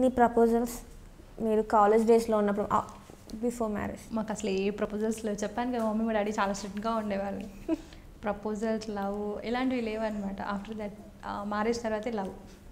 ఎన్ని ప్రపోజల్స్ మీరు కాలేజ్ డేస్లో ఉన్నప్పుడు బిఫోర్ మ్యారేజ్ మాకు అసలు ఏ ప్రపోజల్స్ లేవు చెప్పాను కదా మమ్మీ మా డాడీ చాలా స్ట్రిక్ట్గా ఉండేవాళ్ళు ప్రపోజల్స్ లవ్ ఇలాంటివి లేవన్నమాట ఆఫ్టర్ దట్ మ్యారేజ్ తర్వాతే లవ్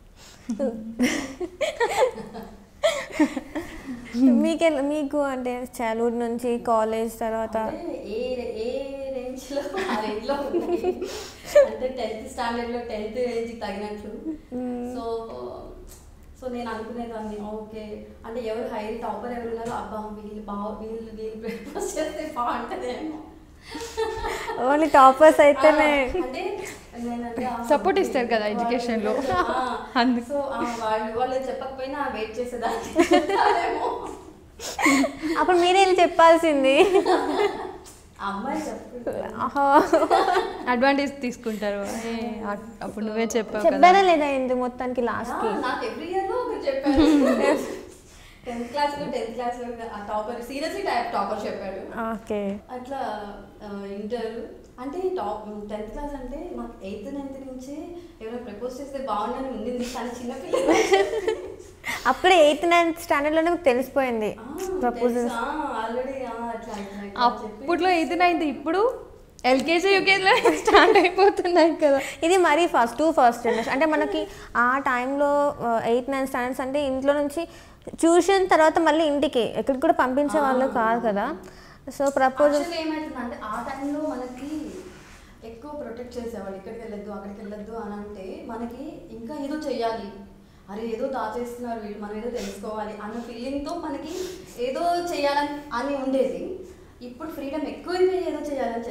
మీకే మీకు అంటే చైల్డ్హుడ్ నుంచి కాలేజ్ తర్వాత అంటే ఏ ఏ రేంజ్లో ఆ రేంజ్లో ఉన్నాయి అంటే టెన్త్ స్టాండర్డ్లో టెన్త్ రేంజ్కి తగినట్లు సో సో నేను అనుకునేదాన్ని ఓకే అంటే ఎవరు హై టాపర్ ఎవరు ఉన్నారో అబ్బా వీళ్ళు బా వీళ్ళు వీళ్ళు బ్రేక్ఫాస్ట్ చేస్తే బాగుంటుందేమో ఓన్లీ టాపర్స్ అయితేనే ఆ, అంటే నేనంటే, ఆ, Support ఇస్తారు కదా education లో. ఆ, అందుకు. సో ఆ, వాళ్ళు వాళ్ళు చెప్పకపోయినా వెయిట్ చేసేదాన్ని చెప్తారేమో. అప్పుడు మీరే వెళ్ళి చెప్పాల్సింది ఆ అమ్మాయి చెప్పు ఆహా. అడ్వాంటేజ్ తీసుకుంటారు ఏ, అ- అప్పుడు నువ్వే చెప్పావు కదా చెప్పారా లేదా ఇంటి మొత్తానికి లాస్ట్కి ఆ, నాకు ఎవ్రీ ఇయర్ లో ఒకరు చెప్పారు టెన్త్ క్లాస్ లో టెన్త్ క్లాస్ లో ఆ టాపర్ సీరియస్లీ టైప్ టాపర్ చెప్పాడు ఓకే అట్లా ఇంటర్ అంటే టాప్ టెన్త్ క్లాస్ అంటే నాకు ఎయిత్ నైన్త్ నుంచి ఎవరైనా ప్రపోజ్ చేస్తే బాగుండని ఉండింది కానీ చిన్నపిల్లలు అప్పుడే ఎయిత్ నైన్త్ స్టాండర్డ్లోనే మీకు తెలిసిపోయింది ప్రపోజల్స్ ఆల్రెడీ అట్లా ఇట్లా ఇట్లా చెప్పి అప్పట్లో ఎయిత్ నైన్త్ ఇప్పుడు ఎల్కేజీ యూకేజీలో స్టార్ట్ అయిపోతున్నాయి కదా ఇది మరీ ఫస్ట్ టూ ఫస్ట్ జనరేషన్ అంటే మనకి ఆ టైంలో ఎయిత్ నైన్ స్టాండర్డ్స్ అంటే ఇంట్లో నుంచి ట్యూషన్ తర్వాత మళ్ళీ ఇంటికి ఎక్కడికి కూడా పంపించే వాళ్ళు కాదు కదా సో ప్రపోజల్ Actually ఏమైతుందంటే ఆ టైంలో మనకి ఎక్కువ ప్రొటెక్ట్ చేసేవాళ్ళు ఇక్కడికి వెళ్ళొద్దు అక్కడికి వెళ్ళొద్దు అని అంటే మనకి ఇంకా ఏదో చెయ్యాలి అరే ఏదో దాచేస్తున్నారు వీళ్ళు మనం ఏదో తెలుసుకోవాలి అన్న ఫీలింగ్తో మనకి ఏదో చేయాలని అని ఉండేది ఇప్పుడు ఫ్రీడమ్ ఎక్కువైపోయి ఏదో చేయాలని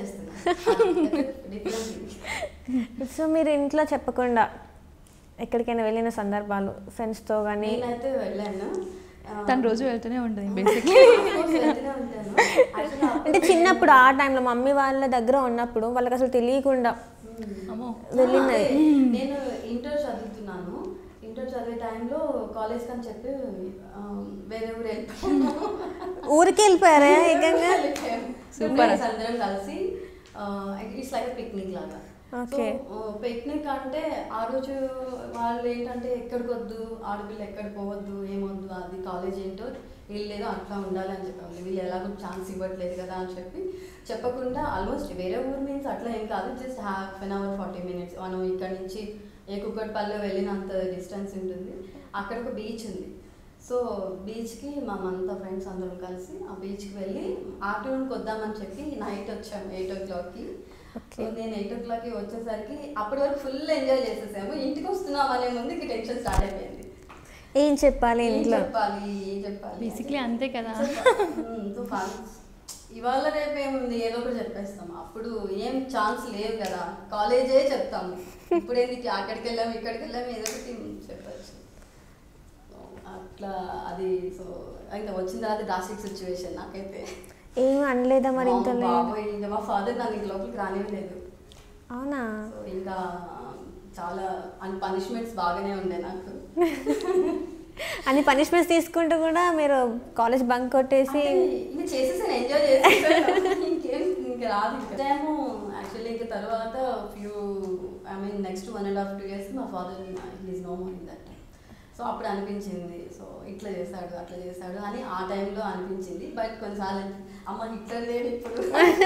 చేస్తున్నాను సో మీరు ఇంట్లో చెప్పకుండా ఎక్కడికైనా వెళ్ళిన సందర్భాలు ఫ్రెండ్స్తో కానీ నేనైతే వెళ్ళాను ఆ, తను రోజు వెళ్తూనే ఉంటుంది బేసిక్లీ of course వెళ్తూనే ఉంటాను. Actually అప్పుడు అంటే చిన్నప్పుడు ఆ టైంలో మమ్మీ వాళ్ళ దగ్గర ఉన్నప్పుడు వాళ్ళకి అసలు తెలియకుండా అమ్మో వెళ్ళినది. అదే, నేను ఇంటర్ చదువుతున్నాను ఇంటర్ చదివే టైంలో కాలేజ్ అని చెప్పి ఆ, వేరే ఊరు వెళ్ళిపోయాను ఊరికి వెళ్ళిపోయారా ఏకంగా Super. Friends అందరం కలిసి ఇట్స్ లైక్ పిక్నిక్ లాగా Okay. పిక్నిక్ అంటే ఆ రోజు వాళ్ళు ఏంటంటే ఎక్కడికి వద్దు ఆడపిల్ల ఎక్కడికి పోవద్దు ఏమొద్దు అది కాలేజ్ ఏంటో వీళ్ళేదో అట్లా ఉండాలి అని చెప్పాలి వీళ్ళు ఎలాగో ఛాన్స్ ఇవ్వట్లేదు కదా అని చెప్పి చెప్పకుండా ఆల్మోస్ట్ వేరే ఊరు మీన్స్ అట్లా ఏం కాదు just half an hour forty minutes మనం ఇక్కడ నుంచి ఏ కుక్కట్పల్లి వెళ్ళినంత డిస్టెన్స్ ఉంటుంది అక్కడ ఒక బీచ్ ఉంది సో బీచ్కి మేమంతా ఫ్రెండ్స్ అందరం కలిసి ఆ బీచ్కి వెళ్ళి ఆఫ్టర్నూన్కి వద్దామని చెప్పి నైట్ వచ్చాము ఎయిట్ ఓ క్లాక్కి సో నేను ఎయిట్ ఓ క్లాక్కి వచ్చేసరికి అప్పటి వరకు ఫుల్ ఎంజాయ్ చేసేసాము ఇంటికి వస్తున్నాం అనే ముందు ఇంక టెన్షన్ స్టార్ట్ అయిపోయింది ఏం చెప్పాలి ఏం ఇంట్లో చెప్పాలి ఏం చెప్పాలి బేసిక్లీ అంతే కదా ఉమ్, సో fun. ఇవాళ రేపు ఏముంది ఏదో ఒకటి చెప్పేస్తాం అప్పుడు ఏం ఛాన్స్ లేవు కదా కాలేజే చెప్తాము ఇప్పుడు ఏంది అక్కడికి వెళ్ళాము ఇక్కడికి వెళ్ళాము ఏదో ఒకటి చెప్పచ్చు సో, అట్లా అది సో ఇంకా వచ్చిన తర్వాత డ్రాస్టిక్ సిచ్యువేషన్ నాకైతే ఏం అనలేదా మరి మా ఇంట్లో బాబోయ్ ఇంకా మా ఫాదర్ నన్ను ఇంక లోపలికి రానివ్వలేదు అవునా సో ఇంకా చాలా అండ్ పనిష్మెంట్స్ బాగానే ఉండే నాకు అన్ని పనిష్మెంట్స్ తీసుకుంటూ కూడా మీరు కాలేజ్ బంక్ కొట్టేసి అంటే ఇంకా చేసేసాను ఎంజాయ్ చేసేసాను ఇంకేం ఇంకా రాదు ఇంకా టైము యాక్చువల్లీ ఇంకా తర్వాత few I mean next one and half two years మా father is no more in that so అప్పుడు అనిపించింది సో ఇట్లా చేశాడు అట్లా చేశాడు అని ఆ టైంలో అనిపించింది బట్ కొన్నిసార్లు అమ్మ హిట్లర్ లేడు ఇప్పుడు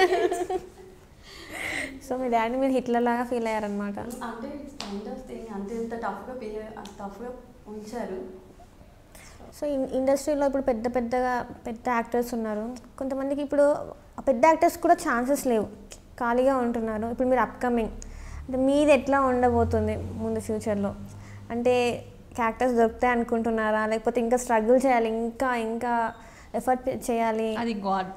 సో మీ డాడీ మీరు హిట్లర్ లాగా ఫీల్ అయ్యారనమాట అంటే ఇట్స్ కైండ్ ఆఫ్ థింగ్ అంతే ఇంత టఫ్గా బిహేవ్ అంత టఫ్గా ఉంచారు సో ఇన్- ఇండస్ట్రీలో ఇప్పుడు పెద్ద పెద్దగా పెద్ద యాక్టర్స్ ఉన్నారు కొంతమందికి ఇప్పుడు ఆ పెద్ద యాక్టర్స్ కూడా ఛాన్సెస్ లేవు ఖాళీగా ఉంటున్నారు ఇప్పుడు మీరు అప్కమింగ్ అంటే మీది ఎట్లా ఉండబోతుంది ముందు ఫ్యూచర్లో అంటే క్యారెక్టర్స్ దొరుకుతాయి అనుకుంటున్నారా లేకపోతే ఇంకా స్ట్రగుల్ చేయాలి ఇంకా ఇంకా ఎఫర్ట్ చేయాలి అది గాడ్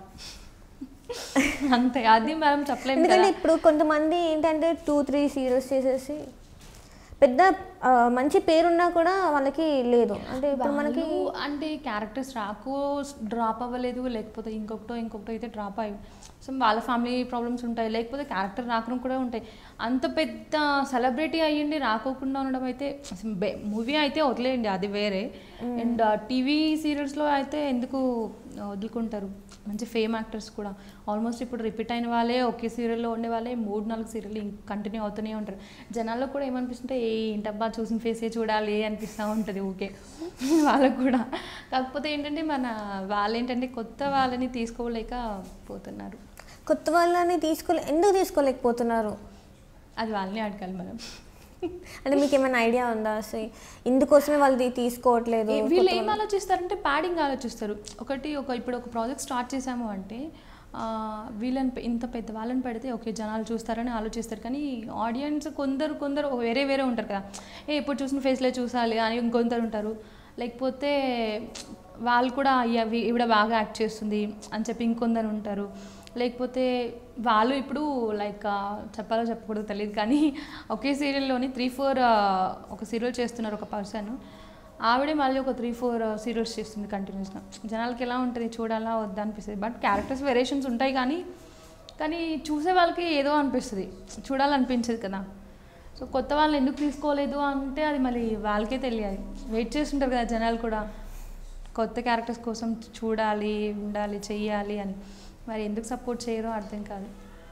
అంతే అది మనం చెప్పలేము ఎందుకంటే కదా ఇప్పుడు కొంతమంది ఏంటంటే టూ త్రీ సీరియల్స్ చేసేసి పెద్ద ఆ, మంచి పేరున్నా కూడా వాళ్ళకి లేదు అంటే ఇప్పుడు మనకి వాళ్ళు అంటే క్యారెక్టర్స్ రాకో డ్రాప్ అవ్వలేదు లేకపోతే ఇంకొకటో ఇంకొకటో అయితే డ్రాప్ అయ్యి సో వాళ్ళ ఫ్యామిలీ ప్రాబ్లమ్స్ ఉంటాయి లేకపోతే క్యారెక్టర్ రాకుండా కూడా ఉంటాయి అంత పెద్ద సెలబ్రిటీ అయ్యిండి రాకోకుండా ఉండడం అయితే మూవీ అయితే వదిలేయండి అది వేరే అండ్ టీవీ సీరియల్స్లో అయితే ఎందుకు వదులుకుంటారు మంచి ఫేమ్ యాక్టర్స్ కూడా ఆల్మోస్ట్ ఇప్పుడు రిపీట్ అయిన వాళ్ళే ఒకే సీరియల్లో ఉండే వాళ్ళే మూడు నాలుగు సీరియల్ కంటిన్యూ అవుతూనే ఉంటారు జనాల్లో కూడా ఏమనిపిస్తుంటే ఏ ఏంటబ్బా చూసిన ఫేసే చూడాలి అనిపిస్తూ ఉంటుంది ఊకే వాళ్ళకు కూడా కాకపోతే ఏంటంటే మన వాళ్ళు ఏంటంటే కొత్త వాళ్ళని తీసుకోలేకపోతున్నారు కొత్త వాళ్ళని తీసుకోలే ఎందుకు తీసుకోలేకపోతున్నారు అది వాళ్ళని అడగాలి మనం అంటే మీకు ఏమైనా ఐడియా ఉందా అసలు ఇందుకోసమే వాళ్ళు తీ- తీసుకోవట్లేదు ఏ- వీళ్ళు కొత్త ఏం వాళ్ళు- ఆలోచిస్తారంటే ప్యాడింగ్ ఆలోచిస్తారు ఒకటి ఒక ఇప్పుడు ఒక ప్రాజెక్ట్ స్టార్ట్ చేసాము అంటే ఆ, వీళ్ళని పె- ఇంత పెద్ద వాళ్ళని పెడితే ఓకే జనాలు చూస్తారని ఆలోచిస్తారు కానీ ఆడియన్స్ కొందరు కొందరు వేరే వేరే ఉంటారు కదా ఏ ఎప్పుడు చూసిన ఫేస్లే చూసాలి అని ఇంకొందరు ఉంటారు లేకపోతే వాళ్ళు కూడా "అయ్య, వీ- ఈవిడ బాగా యాక్ట్ చేస్తుంది అని చెప్పి ఇంకొందరు ఉంటారు లేకపోతే వాళ్ళు ఇప్పుడు లైక్ చెప్పాలో చెప్పకూడదు తెలియదు కానీ ఒకే సీరియల్లోని త్రీ ఫోర్ ఒక సీరియల్ చేస్తున్నారు ఒక పర్సన్ ఆవిడే మళ్ళీ ఒక త్రీ ఫోర్ సీరియల్స్ చేస్తుంది కంటిన్యూస్గా జనాలకి ఎలా ఉంటుంది చూడాలా వద్దా అనిపిస్తుంది బట్ క్యారెక్టర్స్ వేరియేషన్స్ ఉంటాయి కానీ కానీ చూసే వాళ్ళకి ఏదో అనిపిస్తుంది చూడాలనిపించదు కదా సో కొత్త వాళ్ళని ఎందుకు తీసుకోలేదు అంటే అది మళ్ళీ వాళ్ళకే తెలియాలి వెయిట్ చేస్తుంటారు కదా జనాలు కూడా కొత్త క్యారెక్టర్స్ కోసం చూడాలి ఉండాలి చెయ్యాలి అని మరి ఎందుకు సపోర్ట్ చేయరో అర్థం కాదు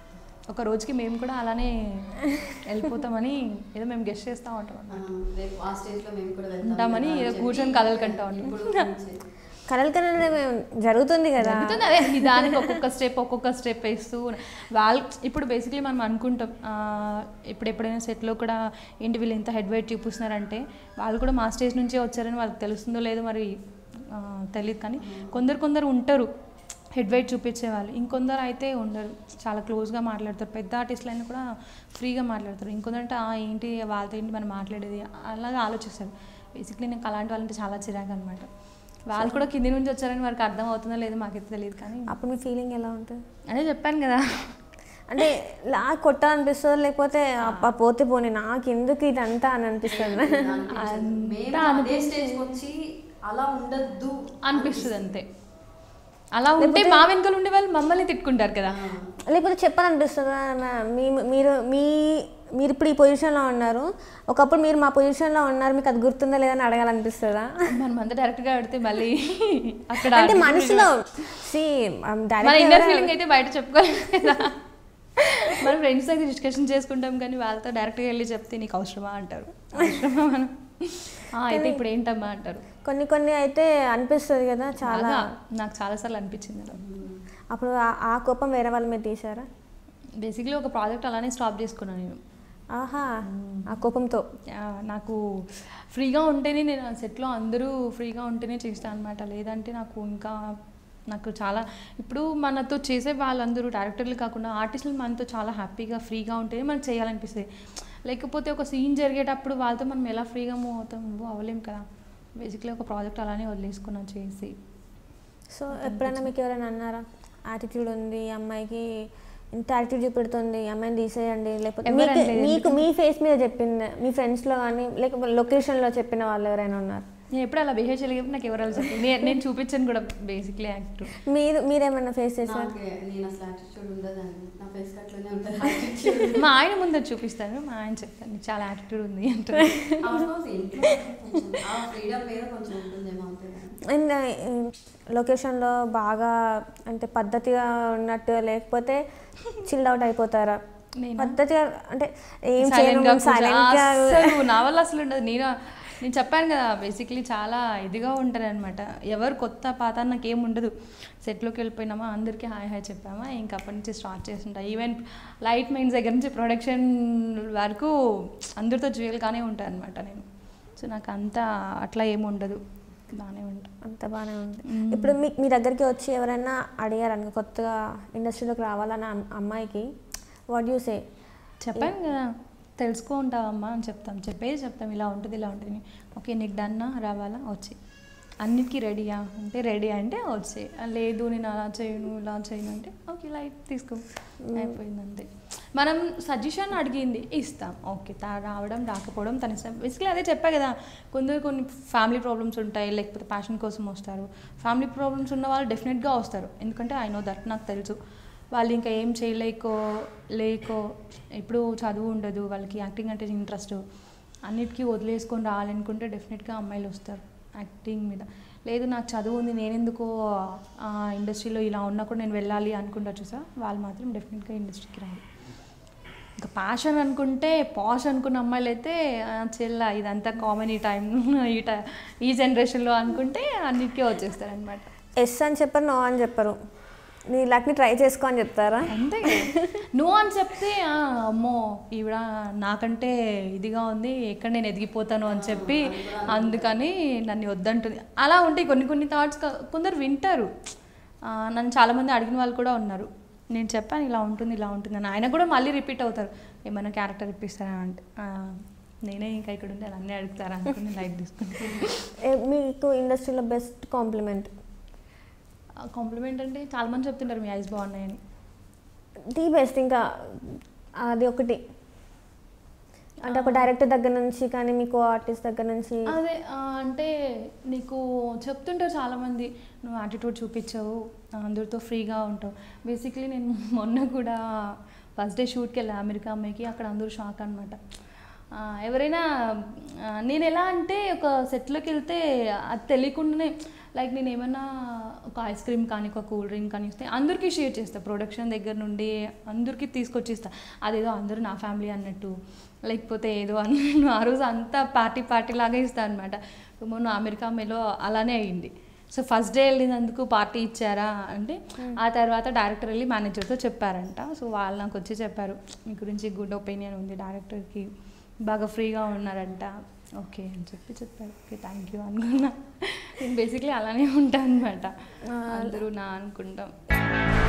ఒక రోజుకి మేము కూడా అలానే వెళ్ళిపోతామని ఏదో మేము గెస్ట్ చేస్తూ ఉంటాం ఆ, అన్నమాట రేపు ఆ స్టేజ్ లో మేము కూడా వెళ్తాం ఉంటామని కదా అని ఏదో చెప్పి కూర్చొని కలలు కంటా ఉంటాం. ఇప్పుడు నుంచి. కలలు కలలు జరుగుతుంది కదా జరుగుతుంది అదే నిదానికి ఒక్కొక్క స్టెప్ ఒక్కొక్క స్టెప్ వేస్తూ వాళ్ళు ఇప్పుడు బేసిక్లీ మనం అనుకుంటాం ఆ, ఇప్పుడు ఎప్పుడైనా సెట్లో కూడా ఏంటి వీళ్ళు ఎంత హెడ్ వెయిట్ చూపిస్తున్నారంటే వాళ్ళు కూడా మా స్టేజ్ నుంచే వచ్చారని వాళ్ళకి తెలుస్తుందో లేదో మరి ఆ, తెలియదు కానీ కొందరు కొందరు ఉంటారు హెడ్ వెయిట్ చూపించే వాళ్ళు ఇంకొందరు అయితే ఉండరు చాలా క్లోజ్గా మాట్లాడతారు పెద్ద ఆర్టిస్టులు అయినా కూడా ఫ్రీగా మాట్లాడతారు ఇంకొందరు అంటే "ఆ, ఏంటి వాళ్ళతో ఏంటి మనం మాట్లాడేది అలాగా ఆలోచిస్తారు బేసిక్లీ నాకు అలాంటి వాళ్ళంటే చాలా చిరాకు అనమాట వాళ్ళు కూడా కింది నుంచి వచ్చారని వారికి అర్థం అవుతుందో లేదో మాకైతే తెలియదు కానీ అప్పుడు మీ ఫీలింగ్ ఎలా ఉంటుంది అదే చెప్పాను కదా అంటే లా కొట్టాలనిపిస్తుంది లేకపోతే అబ్బా పోతే పోనీ నాకు ఎందుకు ఇదంతా అని అనిపిస్తుంది అనిపించదు. మేము అదే స్టేజ్ వచ్చి అలా ఉండద్దు అనిపిస్తుంది అంతే అలా ఉంటే మా వెనకాల ఉండే వాళ్ళు మమ్మల్ని తిట్టుకుంటారు కదా లేకపోతే చెప్పాలనిపిస్తుందా నా- మీ మీరు మీ మీరు ఇప్పుడు ఈ పొజిషన్లో ఉన్నారు ఒకప్పుడు మీరు మా పొజిషన్లో ఉన్నారు మీకు అది గుర్తుందా లేదని అడగాలనిపిస్తుందా మనం అంతా డైరెక్ట్గా పెడితే మళ్ళీ అక్కడ అంటే మనసులో సి మన ఇన్నర్ ఫీలింగ్ అయితే బయట చెప్పుకోలేదు కదా మన ఫ్రెండ్స్ దగ్గర డిస్కషన్ చేసుకుంటాం కానీ వాళ్ళతో డైరెక్ట్గా వెళ్ళి చెప్తే నీకు అవసరమా అంటారు అవసరమా మనం "ఆ, అయితే ఇప్పుడు ఏంటమ్మా అంటారు కొన్ని కొన్ని అయితే అనిపిస్తుంది కదా చాలా చాలా నాకు చాలాసార్లు అనిపించింది అలా అప్పుడు ఆ- ఆ కోపం వేరే వాళ్ళ మీద తీసారా బేసిక్లీ ఒక ప్రాజెక్ట్ అలానే స్టాప్ చేసుకున్నాను నేను ఆహా ఆ కోపంతో ఆ, నాకు ఫ్రీగా ఉంటేనే నేను ఆ సెట్లో అందరూ ఫ్రీగా ఉంటేనే చేస్తాను అనమాట లేదంటే నాకు ఇంకా నాకు చాలా ఇప్పుడు మనతో చేసే వాళ్ళందరూ డైరెక్టర్లు కాకుండా ఆర్టిస్టులు మనతో చాలా హ్యాపీగా ఫ్రీగా ఉంటేనే మనకు చేయాలనిపిస్తుంది లేకపోతే ఒక సీన్ జరిగేటప్పుడు వాళ్ళతో మనం ఎలా ఫ్రీగా మూవ్ అవుతాం మూవ్ అవ్వలేం కదా బేసిక్లీ ఒక ప్రాజెక్ట్ అలానే వదిలేసుకున్నాం చేసి సో ఎప్పుడైనా మీకు ఎవరైనా అన్నారా యాటిట్యూడ్ ఉంది ఈ అమ్మాయికి ఇంత యాటిట్యూడ్ చూపెడుతుంది ఈ అమ్మాయిని తీసేయండి లేకపోతే ఎవరు మీకు అనలేదు. మీకు మీ ఫేస్ మీద చెప్పింది మీ ఫ్రెండ్స్లో కానీ లేకపోతే లొకేషన్లో చెప్పిన వాళ్ళు ఎవరైనా ఉన్నారు నేను ఎప్పుడు అలా బిహేవ్ చేయలేదు నాకు ఎవరు చెప్పి నేను నేను చూపించాను కూడా బేసిక్లీ యాక్టర్ మీరు మీరేమైనా ఫేస్ చేశారు నాకు నేను అసలు యాటిట్యూడ్ ఉండదండి నా ఫేస్ అట్లనే ఉంటుంది యాటిట్యూడ్ మా ఆయన ముందర చూపిస్తాను మా ఆయన చెప్తాను నీకు చాలా యాటిట్యూడ్ ఉంది అంటారు ఇంట్లో కొంచెం ఆ ఫ్రీడమ్ మీద కొంచెం ఉంటుందేమో అంతే కానీ. అండ్ లొకేషన్లో బాగా అంటే పద్ధతిగా ఉన్నట్టు లేకపోతే చిల్ అవుట్ అయిపోతారా నేనా? పద్ధతిగా అంటే ఏం Silent గా చేయను కూర్చో- సైలెంట్గా అస్సలు నా వల్ల అసలు ఉండదు నేను నేను చెప్పాను కదా బేసిక్లీ చాలా ఇదిగా ఉంటారు అనమాట ఎవరు కొత్త పాత అని నాకేం ఉండదు సెట్లోకి వెళ్ళిపోయినామా అందరికీ హాయ్ హాయ్ చెప్పామా ఇంకా అప్పటి నుంచి స్టార్ట్ చేస్తుంటా ఈవెన్ లైట్ మైన్స్ దగ్గర నుంచి ప్రొడక్షన్ వరకు అందరితో జ్యువెల్గానే ఉంటాను అనమాట నేను సో నాకు అంత అట్లా ఏమి ఉండదు బాగానే ఉంటా అంత బాగానే ఉంది మ్మ్. ఇప్పుడు మీ మీ దగ్గరికి వచ్చి ఎవరైనా అడిగారు అనుకో కొత్తగా ఇండస్ట్రీలోకి రావాలన్న అమ్- అమ్మాయికి వాట్ యూ సే చెప్పాను కదా తెలుసుకో ఉంటావమ్మా అని చెప్తాం చెప్పేది చెప్తాం ఇలా ఉంటుంది ఇలా ఉంటుంది ఓకే నీకు డన్నా రావాలా వచ్చి అన్నిటికీ రెడీయా అంటే రెడీ అంటే వచ్చే లేదు నేను అలా చేయను ఇలా చేయను అంటే ఓకే లైట్ తీసుకో అయిపోయింది అంతే మనం సజెషన్ అడిగింది ఇస్తాం ఓకే తా రావడం రాకపోవడం తన ఇష్టం బేసిక్లీ అదే చెప్పా కదా కొందరు కొన్ని ఫ్యామిలీ ప్రాబ్లమ్స్ ఉంటాయి లేకపోతే ప్యాషన్ కోసం వస్తారు ఫ్యామిలీ ప్రాబ్లమ్స్ ఉన్న వాళ్ళు డెఫినెట్గా వస్తారు ఎందుకంటే ఐ నో దట్ నాకు తెలుసు వాళ్ళు ఇంకా ఏం చేయలేకో లేకో ఇప్పుడు చదువు ఉండదు వాళ్ళకి యాక్టింగ్ అంటే ఇంట్రెస్ట్ అన్నిటికీ వదిలేసుకొని రావాలనుకుంటే డెఫినెట్గా అమ్మాయిలు వస్తారు యాక్టింగ్ మీద లేదు నాకు చదువు ఉంది నేను ఎందుకో ఆ ఇండస్ట్రీలో ఇలా ఉన్నా కూడా నేను వెళ్ళాలి అనుకుంటా చూసా వాళ్ళు మాత్రం డెఫినెట్గా ఇండస్ట్రీకి రాదు ఇంకా ప్యాషన్ అనుకుంటే పాష్ అనుకున్న అమ్మాయిలు అయితే "ఆ, చెల్ల ఇదంతా కామన్ ఈ టైం ఈ టై ఈ జనరేషన్లో అనుకుంటే అన్నిటికీ వచ్చేస్తారనమాట ఎస్ అని చెప్పరు నో అని చెప్పరు నీ లక్ని ట్రై చేసుకో అని చెప్తారా అంతే నువ్వు అని చెప్తే "ఆ, అమ్మో ఈవిడ నాకంటే ఇదిగా ఉంది ఎక్కడ నేను ఎదిగిపోతాను అని చెప్పి అందుకని నన్ను వద్దంటుంది అలా ఉంటాయి కొన్ని కొన్ని థాట్స్ కొందరు వింటారు ఆ, నన్ను చాలామంది అడిగిన వాళ్ళు కూడా ఉన్నారు నేను చెప్పాను ఇలా ఉంటుంది ఇలా ఉంటుంది అని ఆయన కూడా మళ్ళీ రిపీట్ అవుతారు ఏమైనా క్యారెక్టర్ ఇప్పిస్తారా అంటే "ఆ, నేనే ఇంకా ఇక్కడ ఉంటే అన్నీ అడుగుతారా అనుకుని లైట్ తీసుకుంటాను ఏ- మీకు ఇండస్ట్రీలో బెస్ట్ కాంప్లిమెంట్ కాంప్లిమెంట్ అంటే చాలామంది చెప్తుంటారు మీ ఐస్ బాగున్నాయని ది బెస్ట్ ఇంకా అది ఒకటి అంటే ఒక డైరెక్టర్ దగ్గర నుంచి కానీ మీకు ఆర్టిస్ట్ దగ్గర నుంచి అదే ఆ, అంటే నీకు చెప్తుంటారు చాలామంది నువ్వు యాటిట్యూడ్ చూపించావు అందరితో ఫ్రీగా ఉంటావు బేసిక్లీ నేను మొన్న కూడా ఫస్ట్ డే షూట్కి వెళ్ళా అమెరికా అమ్మాయికి అక్కడ అందరూ షాక్ అనమాట ఎవరైనా ఆ, నేను ఎలా అంటే ఒక సెట్లోకి వెళ్తే అది తెలియకుండానే లైక్ నేను ఏమన్నా ఒక ఐస్ క్రీమ్ కానీ ఒక కూల్ డ్రింక్ కానీ ఇస్తే అందరికీ షేర్ చేస్తా ప్రొడక్షన్ దగ్గర నుండి అందరికీ తీసుకొచ్చి ఇస్తా అదేదో అందరూ నా ఫ్యామిలీ అన్నట్టు లేకపోతే ఏదో అని ఆ రోజు అంతా పార్టీ పార్టీ లాగా ఇస్తా అనమాట మొన్న అమెరికా మేలో అలానే అయ్యింది సో ఫస్ట్ డే వెళ్ళినందుకు పార్టీ ఇచ్చారా అంటే ఆ తర్వాత డైరెక్టర్ వెళ్ళి మేనేజర్తో చెప్పారంట సో వాళ్ళు నాకు వచ్చి చెప్పారు మీ గురించి గుడ్ ఒపీనియన్ ఉంది డైరెక్టర్కి బాగా ఫ్రీగా ఉన్నారంట ఓకే అని చెప్పి చెప్పారు ఓకే థ్యాంక్ యూ అనుకున్నా నేను బేసిక్లీ అలానే ఉంటాను అనమాట అందరూ నా అనుకుంటాం